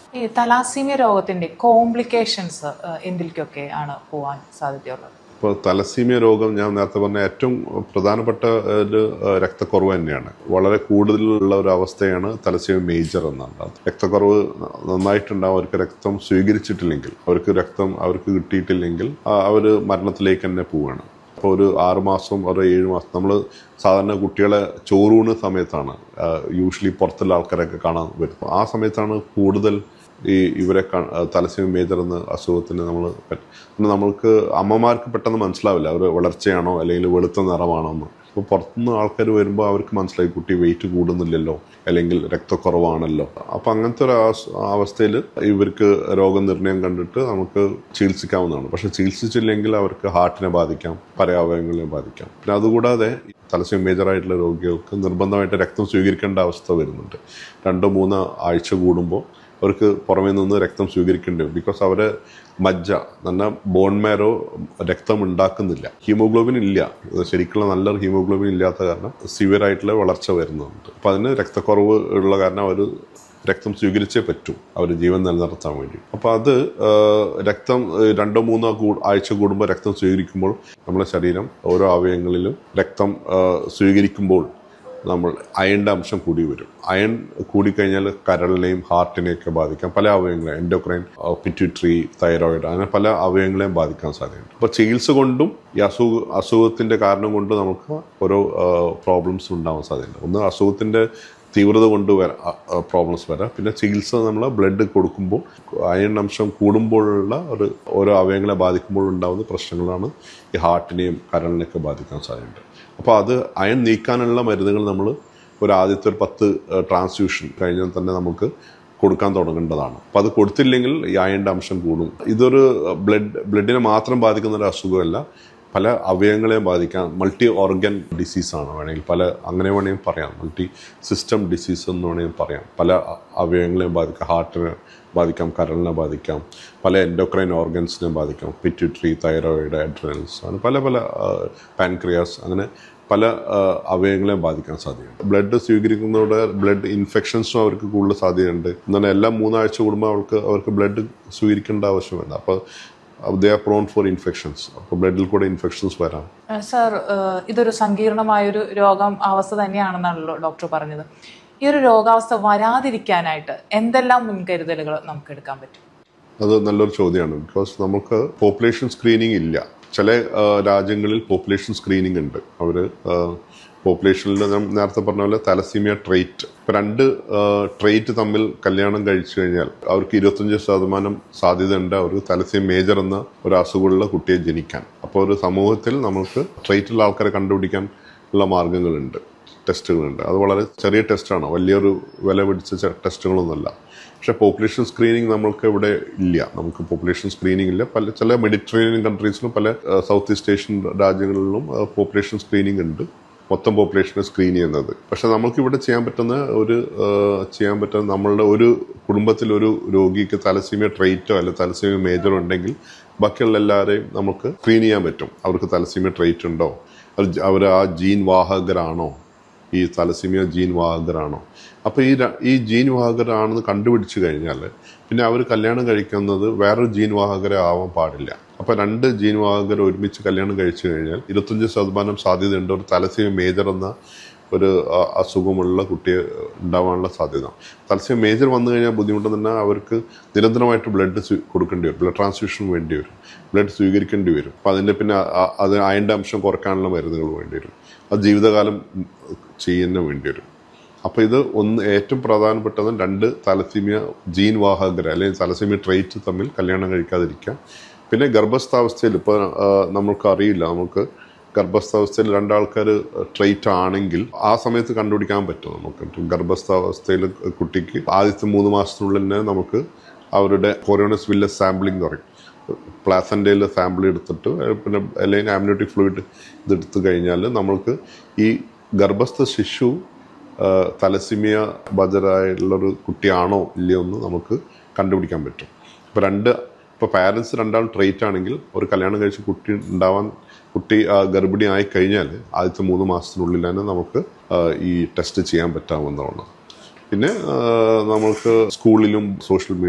ഈ തലാസീമിയ രോഗത്തിന്റെ കോംപ്ലിക്കേഷൻസ് എന്തിലേക്കൊക്കെ ആണ് പോവാൻ സാധ്യതയുള്ളത് ഇപ്പോൾ തലസീമിയ രോഗം ഞാൻ നേരത്തെ പറഞ്ഞ ഏറ്റവും പ്രധാനപ്പെട്ട ഒരു ഏഹ്, രക്തക്കുറവ് തന്നെയാണ് വളരെ കൂടുതലുള്ള ഒരു അവസ്ഥയാണ് തലസീമിയ മേജർ എന്നാണ് രക്തക്കുറവ് നന്നായിട്ടുണ്ടാവും അവർക്ക് രക്തം സ്വീകരിച്ചിട്ടില്ലെങ്കിൽ അവർക്ക് രക്തം അവർക്ക് കിട്ടിയിട്ടില്ലെങ്കിൽ അവർ മരണത്തിലേക്ക് തന്നെ പോവുകയാണ് അപ്പോൾ ഒരു ആറ് മാസം ഒരു ഏഴ് മാസം നമ്മൾ സാധാരണ കുട്ടികളെ ചോറൂണ് സമയത്താണ് യൂഷ്വലി പുറത്തുള്ള ആൾക്കാരൊക്കെ കാണാൻ വരും ആ സമയത്താണ് കൂടുതൽ ഈ ഇവരെ തലസ്യം മേജർ എന്ന അസുഖത്തിന് നമ്മൾ നമ്മൾക്ക് അമ്മമാർക്ക് പെട്ടെന്ന് മനസ്സിലാവില്ല അവർ വളർച്ചയാണോ അല്ലെങ്കിൽ വെളുത്ത നിറമാണോ എന്ന് അപ്പോൾ പുറത്തുനിന്ന് ആൾക്കാർ വരുമ്പോൾ അവർക്ക് മനസ്സിലായി കുട്ടി വെയിറ്റ് കൂടുന്നില്ലല്ലോ അല്ലെങ്കിൽ രക്തക്കുറവാണല്ലോ അപ്പോൾ അങ്ങനത്തെ ഒരു അവസ്ഥയിൽ ഇവർക്ക് രോഗനിർണയം കണ്ടിട്ട് നമുക്ക് ചികിത്സിക്കാവുന്നതാണ് പക്ഷെ ചികിത്സിച്ചില്ലെങ്കിൽ അവർക്ക് ഹാർട്ടിനെ ബാധിക്കാം പല അവയവങ്ങളെ ബാധിക്കാം പിന്നെ അതുകൂടാതെ തലസ്യം മേജറായിട്ടുള്ള രോഗികൾക്ക് നിർബന്ധമായിട്ട് രക്തം സ്വീകരിക്കേണ്ട അവസ്ഥ വരുന്നുണ്ട് രണ്ടോ മൂന്നോ ആഴ്ച കൂടുമ്പോൾ അവർക്ക് പുറമേ നിന്ന് രക്തം സ്വീകരിക്കേണ്ടി വരും ബിക്കോസ് അവരെ മജ്ജ നല്ല ബോൺ മാരോ രക്തം ഉണ്ടാക്കുന്നില്ല ഹീമോഗ്ലോബിൻ ഇല്ല ശരിക്കുള്ള നല്ല ഹീമോഗ്ലോബിൻ ഇല്ലാത്ത കാരണം സിവിയർ ആയിട്ടുള്ള വളർച്ച വരുന്നുണ്ട് അപ്പം അതിന് രക്തക്കുറവ് ഉള്ള കാരണം അവർ രക്തം സ്വീകരിച്ചേ പറ്റൂ അവർ ജീവൻ നിലനിർത്താൻ വേണ്ടി അപ്പോൾ അത് ആ, രക്തം ആ, രണ്ടോ മൂന്നോ കൂ- ആഴ്ച കൂടുമ്പോൾ രക്തം സ്വീകരിക്കുമ്പോൾ നമ്മുടെ ശരീരം ഓരോ അവയവങ്ങളിലും രക്തം ആ, സ്വീകരിക്കുമ്പോൾ നമ്മൾ അയണിൻ്റെ അംശം കൂടി വരും അയൺ കൂടിക്കഴിഞ്ഞാൽ കരളിനെയും ഹാർട്ടിനെയൊക്കെ ബാധിക്കാം പല അവയവങ്ങളെ എൻഡോക്രൈൻ പിറ്റ്യൂട്ടറി തൈറോയിഡ് അങ്ങനെ പല അവയവങ്ങളെയും ബാധിക്കാൻ സാധ്യതയുണ്ട് അപ്പോൾ ചികിത്സ കൊണ്ടും ഈ അസുഖ അസുഖത്തിൻ്റെ കാരണം കൊണ്ട് നമുക്ക് ഓരോ പ്രോബ്ലംസ് ഉണ്ടാവാൻ സാധ്യതയുണ്ട് ഒന്ന് അസുഖത്തിൻ്റെ തീവ്രത കൊണ്ട് വരാം പ്രോബ്ലംസ് വരാം പിന്നെ ചികിത്സ നമ്മൾ ബ്ലഡ് കൊടുക്കുമ്പോൾ അയൺ അംശം കൂടുമ്പോഴുള്ള ഒരു ഓരോ അവയവങ്ങളെ ബാധിക്കുമ്പോൾ ഉണ്ടാകുന്ന പ്രശ്നങ്ങളാണ് ഈ ഹാർട്ടിനെയും കരളിനെയൊക്കെ ബാധിക്കാൻ സാധ്യതയുണ്ട് അപ്പോൾ അത് അയൺ നീക്കാനുള്ള മരുന്നുകൾ നമ്മൾ ഒരു ആദ്യത്തെ ഒരു പത്ത് ട്രാൻസ്ഫ്യൂഷൻ കഴിഞ്ഞാൽ തന്നെ നമുക്ക് കൊടുക്കാൻ തുടങ്ങേണ്ടതാണ് അപ്പോൾ അത് കൊടുത്തില്ലെങ്കിൽ ഈ അയണിൻ്റെ അംശം കൂടും ഇതൊരു ബ്ലഡ് ബ്ലഡിനെ മാത്രം ബാധിക്കുന്ന ഒരു അസുഖമല്ല പല അവയവങ്ങളെയും ബാധിക്കാം മൾട്ടി ഓർഗൻ ഡിസീസാണ് വേണമെങ്കിൽ പല അങ്ങനെ വേണമെങ്കിൽ പറയാം മൾട്ടി സിസ്റ്റം ഡിസീസ് എന്ന് വേണമെങ്കിൽ പറയാം പല അ- അവയവങ്ങളെയും ബാധിക്കാം ഹാർട്ടിനെ ബാധിക്കാം കരളിനെ ബാധിക്കാം പല എൻഡോക്രൈൻ ഓർഗൻസിനെ ബാധിക്കാം പിറ്റ്യൂട്ടറി തൈറോയിഡ് അഡ്രനൽസ് അങ്ങനെ പല പല പാൻക്രിയാസ് അങ്ങനെ പല ആ, അവയവങ്ങളെയും ബാധിക്കാൻ സാധ്യതയുണ്ട് ബ്ലഡ് സ്വീകരിക്കുന്നതോടെ ബ്ലഡ് ഇൻഫെക്ഷൻസും അവർക്ക് കൂടുതൽ സാധ്യതയുണ്ട് എന്നാൽ എല്ലാ മൂന്നാഴ്ച കൂടുമ്പോൾ അവർക്ക് അവർക്ക് ബ്ലഡ് സ്വീകരിക്കേണ്ട ആവശ്യമില്ല അപ്പോൾ they are prone for infections അപ്പോൾ ബ്ലഡിൽ കൂടെ ഇൻഫെക്ഷൻസ് വരാം സർ ഇതൊരു സങ്കീർണമായൊരു രോഗം അവസ്ഥ തന്നെയാണെന്നാണല്ലോ ഡോക്ടർ പറഞ്ഞത് ഈ ഒരു രോഗാവസ്ഥ വരാതിരിക്കാനായിട്ട് എന്തെല്ലാം മുൻകരുതലുകൾ നമുക്ക് എടുക്കാൻ പറ്റും അത് നല്ലൊരു ചോദ്യമാണ് ബിക്കോസ് നമുക്ക് പോപ്പുലേഷൻ സ്ക്രീനിങ് ഇല്ല ചില ആ, രാജ്യങ്ങളിൽ പോപ്പുലേഷൻ സ്ക്രീനിങ് ഉണ്ട് അവർ പോപ്പുലേഷനിൽ ഞാൻ നേരത്തെ പറഞ്ഞ പോലെ തലസീമിയ ട്രേറ്റ് ഇപ്പം രണ്ട് ട്രേറ്റ് തമ്മിൽ കല്യാണം കഴിച്ചു കഴിഞ്ഞാൽ അവർക്ക് ഇരുപത്തഞ്ച് ശതമാനം സാധ്യതയുണ്ട് അവർക്ക് തലസീം മേജർ എന്ന ഒരു അസുഖമുള്ള കുട്ടിയെ ജനിക്കാൻ അപ്പോൾ ഒരു സമൂഹത്തിൽ നമുക്ക് ട്രേറ്റുള്ള ആൾക്കാരെ കണ്ടുപിടിക്കാൻ ഉള്ള മാർഗങ്ങളുണ്ട് ടെസ്റ്റുകളുണ്ട് അത് വളരെ ചെറിയ ടെസ്റ്റാണ് വലിയൊരു വില പിടിച്ച ചെ- ടെസ്റ്റുകളൊന്നുമല്ല പക്ഷേ പോപ്പുലേഷൻ സ്ക്രീനിങ് നമ്മൾക്ക് ഇവിടെ ഇല്ല നമുക്ക് പോപ്പുലേഷൻ സ്ക്രീനിങ് ഇല്ല പല ചില മെഡിറ്ററേനിയൻ കൺട്രീസിലും പല സൗത്ത് ഈസ്റ്റ് ഏഷ്യൻ രാജ്യങ്ങളിലും പോപ്പുലേഷൻ സ്ക്രീനിങ് ഉണ്ട് മൊത്തം പോപ്പുലേഷനെ സ്ക്രീൻ ചെയ്യുന്നത് പക്ഷെ നമുക്ക് ഇവിടെ ചെയ്യാൻ പറ്റുന്ന ഒരു ആ, ചെയ്യാൻ പറ്റുന്ന നമ്മളുടെ ഒരു കുടുംബത്തിൽ ഒരു രോഗിക്ക് തലസീമിയ ട്രേറ്റോ അല്ലെ തലസീമിയ മേജറോ ഉണ്ടെങ്കിൽ ബാക്കിയുള്ള എല്ലാവരെയും നമുക്ക് സ്ക്രീൻ ചെയ്യാൻ പറ്റും അവർക്ക് തലസീമിയ ട്രേറ്റ് ഉണ്ടോ അവർ ആ ജീൻ വാഹകരാണോ ഈ തലസീമിയ ജീൻ വാഹകരാണോ അപ്പോൾ ഈ ര- ഈ ജീൻ വാഹകരാണെന്ന് കണ്ടുപിടിച്ചു കഴിഞ്ഞാൽ പിന്നെ അവർ കല്യാണം കഴിക്കുന്നത് വേറൊരു ജീൻ വാഹകരെ ആവാൻ പാടില്ല അപ്പോൾ രണ്ട് ജീൻ വാഹകർ ഒരുമിച്ച് കല്യാണം കഴിച്ചു കഴിഞ്ഞാൽ ഇരുപത്തഞ്ച് ശതമാനം സാധ്യതയുണ്ട് ഒരു തലസീമിയ മേജർ എന്ന ഒരു ആ, അസുഖമുള്ള കുട്ടിയെ ഉണ്ടാവാനുള്ള സാധ്യത തലസീമിയ മേജർ വന്നു കഴിഞ്ഞാൽ ബുദ്ധിമുട്ട് തന്നെ അവർക്ക് നിരന്തരമായിട്ട് ബ്ലഡ് കൊടുക്കേണ്ടി വരും ബ്ലഡ് ട്രാൻസ്ഫ്യൂഷൻ വേണ്ടി വരും ബ്ലഡ് സ്വീകരിക്കേണ്ടി വരും അപ്പോൾ അതിൻ്റെ പിന്നെ ആ- അത് അയൻ്റെ അംശം കുറയ്ക്കാനുള്ള മരുന്നുകൾ വേണ്ടി വരും അത് ജീവിതകാലം ചെയ്യുന്ന വേണ്ടി വരും അപ്പോൾ ഇത് ഒന്ന് ഏറ്റവും പ്രധാനപ്പെട്ടത് രണ്ട് തലസീമിയ ജീൻ വാഹകർ അല്ലെങ്കിൽ തലസീമിയ ട്രേറ്റ് തമ്മിൽ കല്യാണം കഴിക്കാതിരിക്കുക പിന്നെ ഗർഭസ്ഥാവസ്ഥയിൽ ഇപ്പോൾ നമുക്ക് അറിയില്ല നമുക്ക് ഗർഭസ്ഥാവസ്ഥയിൽ രണ്ടാൾക്കാർ ട്രേറ്റ് ആണെങ്കിൽ ആ സമയത്ത് കണ്ടുപിടിക്കാൻ പറ്റും നമുക്ക് ഗർഭസ്ഥാവസ്ഥയിൽ കുട്ടിക്ക് ആദ്യത്തെ മൂന്ന് മാസത്തിനുള്ളിൽ തന്നെ നമുക്ക് അവരുടെ കൊറോണസ് വില്ലസ് സാമ്പിളിംഗ് പറയും പ്ലാസൻ്റയിൽ സാമ്പിൾ എടുത്തിട്ട് പിന്നെ അല്ലെങ്കിൽ ആംനോട്ടിക് ഫ്ലൂയിഡ് ഇതെടുത്തു കഴിഞ്ഞാൽ നമ്മൾക്ക് ഈ ഗർഭസ്ഥ ശിശു ആ, തലസിമിയ ബജറായുള്ളൊരു കുട്ടിയാണോ ഇല്ലയോ എന്ന് നമുക്ക് കണ്ടുപിടിക്കാൻ പറ്റും ഇപ്പോൾ രണ്ട് ഇപ്പോൾ പാരൻസ് രണ്ടാൾ ട്രേറ്റ് ആണെങ്കിൽ ഒരു കല്യാണം കഴിച്ച് കുട്ടി ഉണ്ടാവാൻ കുട്ടി ആ, ഗർഭിണി ആയി കഴിഞ്ഞാൽ ആദ്യത്തെ മൂന്ന് മാസത്തിനുള്ളിൽ തന്നെ നമുക്ക് ആ, ഈ ടെസ്റ്റ് ചെയ്യാൻ പറ്റാവുന്നതാണ് പിന്നെ ആ, നമ്മൾക്ക് സ്കൂളിലും സോഷ്യൽ